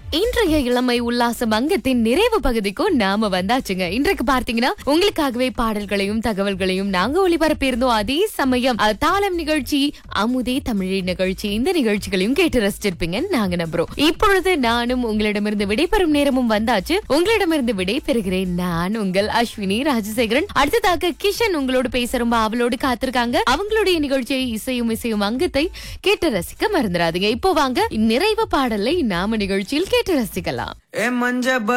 இன்றைய இளமை உல்லாசம் அங்கத்தின் நிறைவு பகுதிக்கும் நாம வந்தாச்சுங்க இன்றைக்கு பார்த்தீங்கன்னா உங்களுக்காகவே பாடல்களையும் தகவல்களையும் நாங்க ஒளிபரப்பியிருந்தோம் அதே சமயம் அஹ், தாளம் நிகழ்ச்சி அமுதே தமிழி நிகழ்ச்சி இந்த நிகழ்ச்சிகளையும் கேட்டு ரசிச்சிருப்பீங்க நாங்க நம்புறோம் இப்பொழுது நானும் உங்களிடமிருந்து விடைபெறும் நேரமும் வந்தாச்சு உங்களிடமிருந்து விடை பெறுகிறேன் நான் உங்கள் அஸ்வினி ராஜசேகரன் அடுத்ததாக கிஷன் உங்களோடு பேச ரொம்ப அவளோடு காத்திருக்காங்க அவங்களுடைய நிகழ்ச்சியை இசையும் இசையும் அங்கத்தை கேட்டு ரசிக்க மறந்துடாதீங்க இப்போ வாங்க நிறைவு பாடலை நாம நிகழ்ச்சியில் கேட்டு ரசிக்கலாம் ஏ மஞ்ச